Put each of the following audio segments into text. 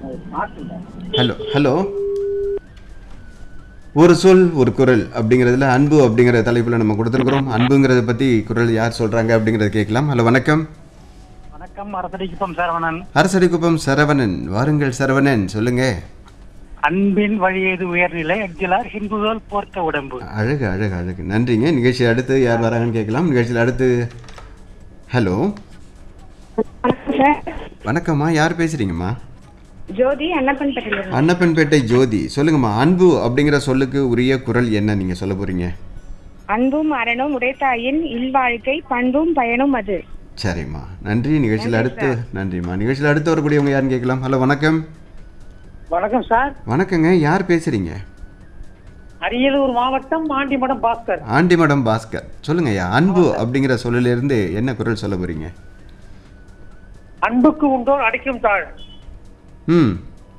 Hello hello ஒரு சொல் ஒரு குரல் அப்படிங்கிறதுல அன்பு அப்படிங்கிற தலைப்பில் நம்ம கொடுத்துருக்குறோம் அன்புங்கிறத பற்றி குரல் யார் சொல்கிறாங்க அப்படிங்கிறத கேட்கலாம் ஹலோ வணக்கம் வணக்கம் அரசடிக்குப்பம் சரவணன் அரசடிக்குப்பம் சரவணன் வாருங்கள் சரவணன் சொல்லுங்க அன்பின் வழியது உயர்நிலை அக்ஜலார் ஹிந்துதோல் போர்த்த உடம்பு அழகு அழகு அழகு நன்றிங்க நிகழ்ச்சி அடுத்து யார் வராங்கன்னு கேட்கலாம் நிகழ்ச்சியில் அடுத்து ஹலோ வணக்கம் சார் வணக்கம்மா யார் பேசுறீங்கம்மா ஜோதி அன்னப்பன்பேட்டையில இருந்து அன்னப்பன்பேட்டை ஜோதி சொல்லுங்கம்மா அன்பு அப்படிங்கிற சொல்லுக்கு உரிய குரல் என்ன நீங்க சொல்ல போறீங்க அன்பும் அறனும் உடைத்தாயின் இல்வாழ்க்கை பண்பும் பயனும் அது சரிம்மா நன்றி நிகழ்ச்சியில் அடுத்து நன்றிம்மா நிகழ்ச்சியில் அடுத்து வரக்கூடியவங்க யாருன்னு கேட்கலாம் ஹலோ வணக்கம் வணக்கம் சார் வணக்கங்க யார் பேசுறீங்க அரியலூர் மாவட்டம் ஆண்டிமடம் பாஸ்கர் ஆண்டிமடம் பாஸ்கர் சொல்லுங்கய்யா அன்பு அப்படிங்கிற சொல்லிலிருந்து என்ன குரல் சொல்ல போறீங்க அன்புக்கு உண்டோர் அடிக்கும் தாழ் ம்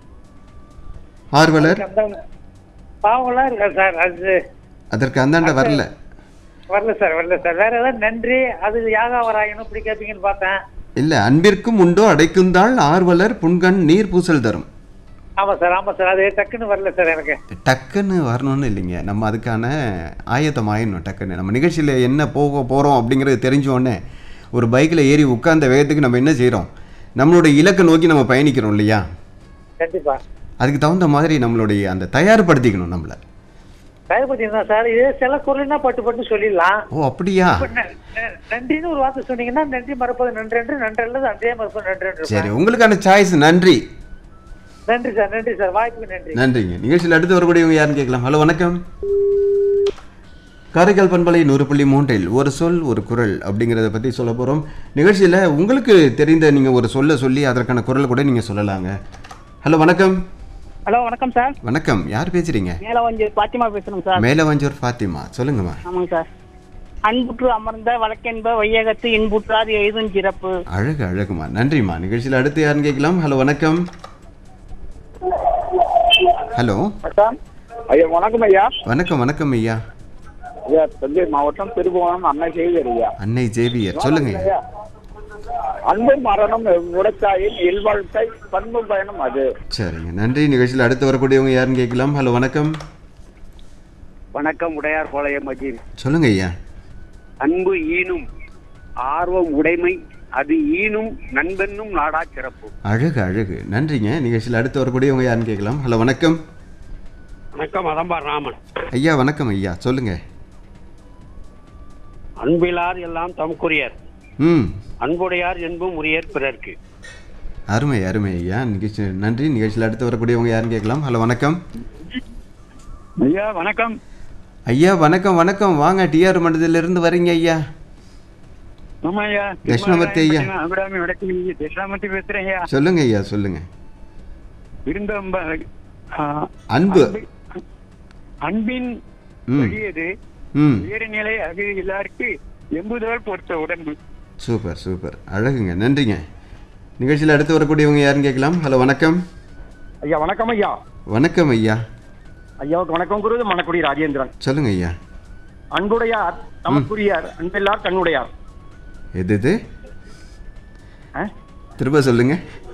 ஆர்வலர் பாவம்லாம் இல்ல சார் அது அதற்கு அந்தாண்ட வரல வரல சார் வரல சார் வேற ஏதாவது நன்றி அது யாகாவராயனும் இப்படி கேட்பீங்கன்னு பார்த்தேன் இல்ல அன்பிற்கும் உண்டோ அடைக்குந்தாள் ஆர்வலர் புன்கண் நீர் பூசல் தரும் ஆமா சார் ஆமா சார் அது டக்குன்னு வரல சார் எனக்கு டக்குன்னு வரணும்னு இல்லைங்க நம்ம அதுக்கான ஆயத்தம் ஆயிடணும் டக்குன்னு நம்ம நிகழ்ச்சியில் என்ன போக போகிறோம் அப்படிங்கிறது தெரிஞ்ச உடனே ஒரு பைக்கில் ஏறி உட்கார்ந்த வேகத்துக்கு நம்ம என்ன செய்கிறோம் நம்மளுடைய இலக்கை நோக்கி நம்ம பயணிக்கிறோம் இல்லையா கண்டிப்பா அதுக்கு தகுந்த மாதிரி நம்மளுடைய அந்த தயார்படுத்திக்கணும் நம்மளை தயவுபதி தான் சார் இதே சில குரல்னா பட்டு பட்டு சொல்லிடலாம் ஓ அப்படியா இப்ப ந- ந- நன்றின்னு ஒரு வார்த்தை சொன்னீங்கன்னா நன்றி மறப்பது நன்றி என்று நன்றி அல்லது அன்றே மறப்பது நன்றி என்று சரி உங்களுக்கான சாய்ஸ் நன்றி நன்றி சார் நன்றி சார் வாய்ப்புக்கு நன்றி நன்றிங்க நிகழ்ச்சியில் அடுத்து வரக்கூடியவங்க யாருன்னு கேட்கலாம் ஹலோ வணக்கம் காரைக்கால் பண்பலை நூறு புள்ளி மூன்றில் ஒரு சொல் ஒரு குரல் அப்படிங்கிறத பற்றி சொல்ல போகிறோம் நிகழ்ச்சியில் உங்களுக்கு தெரிந்த நீங்கள் ஒரு சொல்ல சொல்லி அதற்கான குரல் கூட நீங்கள் சொல்லலாங்க ஹலோ வணக்கம் ஹலோ வணக்கம் சார் வணக்கம் யார் பேசுகிறீங்க மேல வந்து பாத்திமா பேசுறேங்க சார் மேலவஞ்சூர் ஃபாத்திமா சொல்லுங்கம்மா ஆமாங்க சார் அன்புற்று அமர்ந்த வழக்கென்ப வையகத்து இன்புற்றாது எழுதும் சிறப்பு அழகு அழகுமா நன்றிம்மா நிகழ்ச்சியில் அடுத்து யாருன்னு கேட்கலாம் ஹலோ வணக்கம் ஹலோ ஐயா வணக்கம் ஐயா வணக்கம் வணக்கம் ஐயா ஐயா தஞ்சை மாவட்டம் திருபுவனம் அன்னை செய்தி ஐயா அன்னை ஜேவியர் சொல்லுங்க ஐயா ஐயா அன்பு மரணம் முடத்தாயின் இல்வாழ்க்கை பண்பு பயணம் அது சரிங்க நன்றி நிகழ்ச்சியில் அடுத்து வரக்கூடியவங்க யாருன்னு கேட்கலாம் ஹலோ வணக்கம் வணக்கம் உடையார் பாளையம் மஜீர் சொல்லுங்க ஐயா அன்பு ஈனும் ஆர்வம் உடைமை அது ஈனும் நண்பென்னும் நாடா சிறப்பு அழகு அழகு நன்றிங்க நிகழ்ச்சியில் அடுத்து வரக்கூடியவங்க யாருன்னு கேட்கலாம் ஹலோ வணக்கம் வணக்கம் அதம்பார் ராமன் ஐயா வணக்கம் ஐயா சொல்லுங்க அன்பிலார் எல்லாம் தமக்குரியர் ம் அன்புடையார் என்பும் உரியர் பிறர்க்கு அருமை அருமை ஐயா நிகழ்ச்சி நன்றி நிகழ்ச்சியில் அடுத்து வரக்கூடியவங்க யாருன்னு கேட்கலாம் ஹலோ வணக்கம் ஐயா வணக்கம் ஐயா வணக்கம் வணக்கம் வாங்க டிஆர் மண்டலத்திலிருந்து வரீங்க ஐயா ஆமா ஐயா தட்சிணாமூர்த்தி ஐயா. அபிராமி வடக்கு தட்சிணாமூர்த்தி பேசுறேன் ஐயா சொல்லுங்க ஐயா சொல்லுங்க விருந்தம்ப ஆ, அன்பு அன்பின் ம் வழியது ம் உயர்நிலை அது எல்லாருக்கு எம்புதல் பொறுத்த உடம்பு சூப்பர் சூப்பர் அழகுங்க நன்றிங்க நிகழ்ச்சியில் அடுத்து வரக்கூடியவங்க யாருன்னு கேட்கலாம் ஹலோ வணக்கம் ஐயா வணக்கம் ஐயா வணக்கம் ஐயா ஐயாவுக்கு வணக்கம் குருது மணக்குடி ராஜேந்திரன் சொல்லுங்க ஐயா அன்புடையார் தமக்குரியார் அன்பெல்லார் கண்ணுடையார் எது இது ஆ? திரும்ப சொல்லுங்க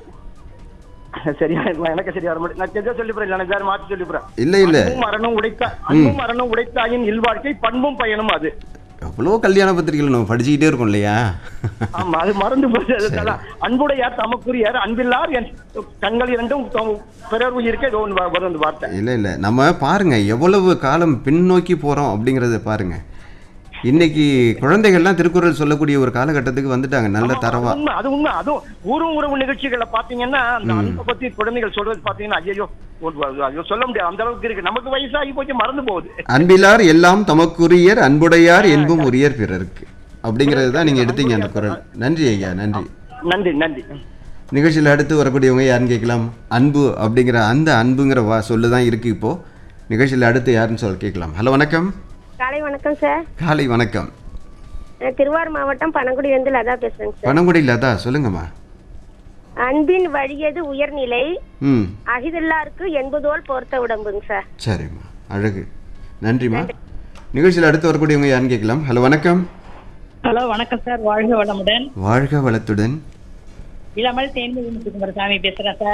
சரியா இருக்கும். எனக்கு சரியா வர மாட்டேன் நான் தெரிஞ்சா சொல்லிப்புறேன் இல்லை எனக்கு மாற்றி சொல்லிப்புறேன் இல்லை இல்லை அன்பும் மரணம் உடைத்த அன்பும் மரணம் உடைத்தாயின் இல்வாழ்க்கை பண்பும் பயனும் அது எவ்வளோ கல்யாண பத்திரிகைகள் நம்ம படிச்சுக்கிட்டே இருக்கோம் இல்லையா ஆமா அது மறந்து போச்சு அதுதான் அன்புடையார் தமக்குரியார் அன்பில்லார் என் கண்கள் இரண்டும் தம் பிறர் உயிருக்கு ஏதோ ஒன்று வரும் அந்த வார்த்தை இல்லை இல்லை நம்ம பாருங்க எவ்வளவு காலம் பின்னோக்கி போகிறோம் அப்படிங்கிறத பாருங்க இன்னைக்கு குழந்தைகள்லாம் திருக்குறள் சொல்லக்கூடிய ஒரு காலகட்டத்துக்கு வந்துட்டாங்க நல்ல ஆமா, தரவா அது உண்மை அது உண்மை அதுவும் ஊரும் உறவு நிகழ்ச்சிகளை பாத்தீங்கன்னா அந்த அன்பை பத்தி குழந்தைகள் சொல்றது பாத்தீங்கன்னா ஐயோ ஐயோ சொல்ல முடியாது அந்த அளவுக்கு இருக்கு நமக்கு வயசாகி போச்சு மறந்து போகுது அன்பிலார் எல்லாம் தமக்குரியர் அன்புடையார் என்பும் உரியர் பிறருக்கு அப்படிங்கிறது தான் நீங்கள் எடுத்தீங்க அந்த குரல் நன்றி ஐயா நன்றி நன்றி நன்றி நிகழ்ச்சியில் அடுத்து வரக்கூடியவங்க யாருன்னு கேட்கலாம் அன்பு அப்படிங்கிற அந்த அன்புங்கிற வா சொல்லு தான் இருக்குது இப்போது நிகழ்ச்சியில் அடுத்து யாருன்னு சொல்ல கேட்கலாம் ஹலோ வணக்கம் காலை வணக்கம் சார் காலை வணக்கம் நான் திருவாரூர் மாவட்டம் பனங்குடியிலிருந்து லதா பேசுறேங்க சார் பனங்குடி லதா சொல்லுங்கம்மா அன்பின் வழியது உயர்நிலை ம் அகிதல்லாருக்கு எண்பதோல் பொறுத்த உடம்புங்க சார் சரிம்மா அழகு நன்றிம்மா நிகழ்ச்சியில் அடுத்து வரக்கூடியவங்க யாருன்னு கேட்கலாம் ஹலோ வணக்கம் ஹலோ வணக்கம் சார் வாழ்க வளமுடன் வாழ்க வளத்துடன் இளமல் தேன்மொழி முத்துக்குமாரசாமி பேசுறேன் சார்